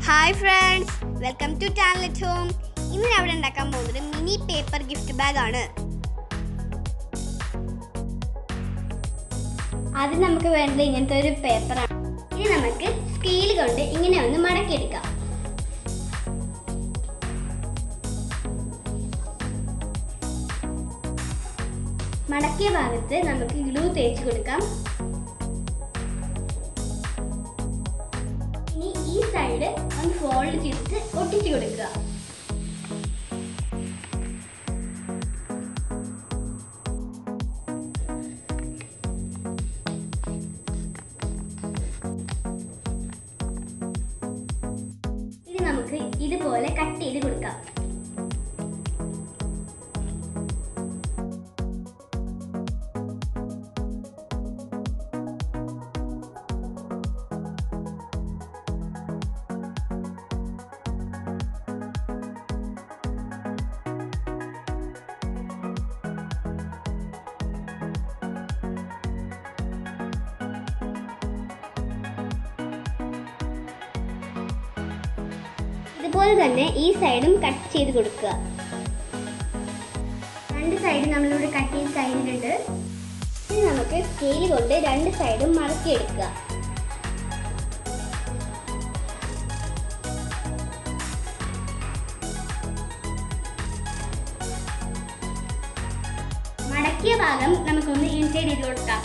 hi friends welcome to talent home ഇന്ന് ഞാൻ അവിടെ ഉണ്ടാക്കാൻ പോകുന്നത് മിനി പേപ്പർ ഗിഫ്റ്റ് ബാഗ് ആണ് ആദ്യം നമുക്ക് വേണ്ടത് ഇങ്ങനത്തെ ഒരു പേപ്പറാണ് ഇനി നമുക്ക് സ്കെയിൽ കൊണ്ട് ഇങ്ങനെ ഒന്ന് മടക്കിയെടുക്കാം മടക്കിയ ഭാഗത്ത് നമുക്ക് ഗ്ലൂ തേച്ച് കൊടുക്കാം ഇനി ഈ സൈഡ് ഒന്ന് ഫോൾഡ് ചെയ്തിട്ട് ഒട്ടിച്ചു കൊടുക്കുക ഇനി നമുക്ക് ഇതുപോലെ കട്ട് ചെയ്ത് കൊടുക്കാം ഇതുപോലെ തന്നെ ഈ സൈഡും കട്ട് ചെയ്ത് കൊടുക്കുക രണ്ട് സൈഡ് നമ്മളിവിടെ കട്ട് ചെയ്ത് കഴിഞ്ഞിട്ടുണ്ട് ഇനി നമുക്ക് സ്കെയിൽ കൊണ്ട് രണ്ട് സൈഡും മടക്കിയെടുക്കുക മടക്കിയ ഭാഗം നമുക്കൊന്ന് ഇൻസൈഡ് ചെയ്ത് കൊടുക്കാം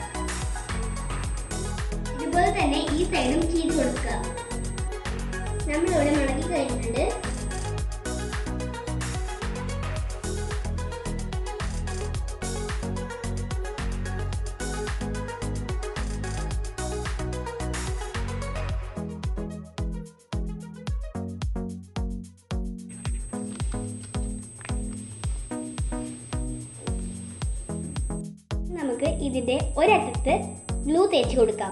ഇതുപോലെ തന്നെ ഈ സൈഡും ചെയ്ത് കൊടുക്കുക നമ്മളിവിടെ മടക്കി കഴിഞ്ഞിട്ടുണ്ട് നമുക്ക് ഇതിന്റെ ഒരറ്റത്ത് ഗ്ലൂ തേച്ച് കൊടുക്കാം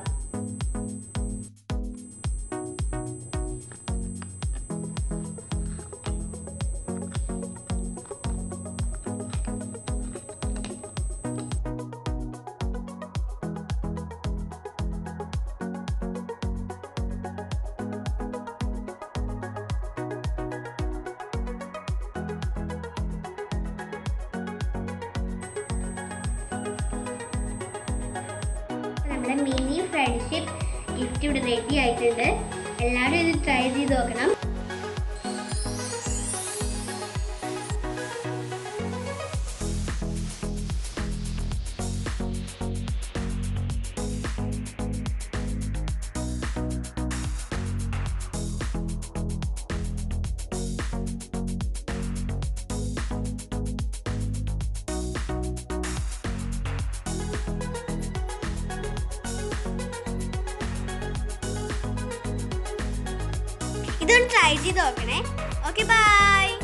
നമ്മുടെ മിനി ഫ്രണ്ട്ഷിപ്പ് ഗിഫ്റ്റ് ഇവിടെ റെഡി ആയിട്ടുണ്ട് എല്ലാവരും ഇത് ട്രൈ ചെയ്ത് നോക്കണം ഇതൊന്ന് ട്രൈ ചെയ്ത് നോക്കണേ ഓക്കെ ബൈ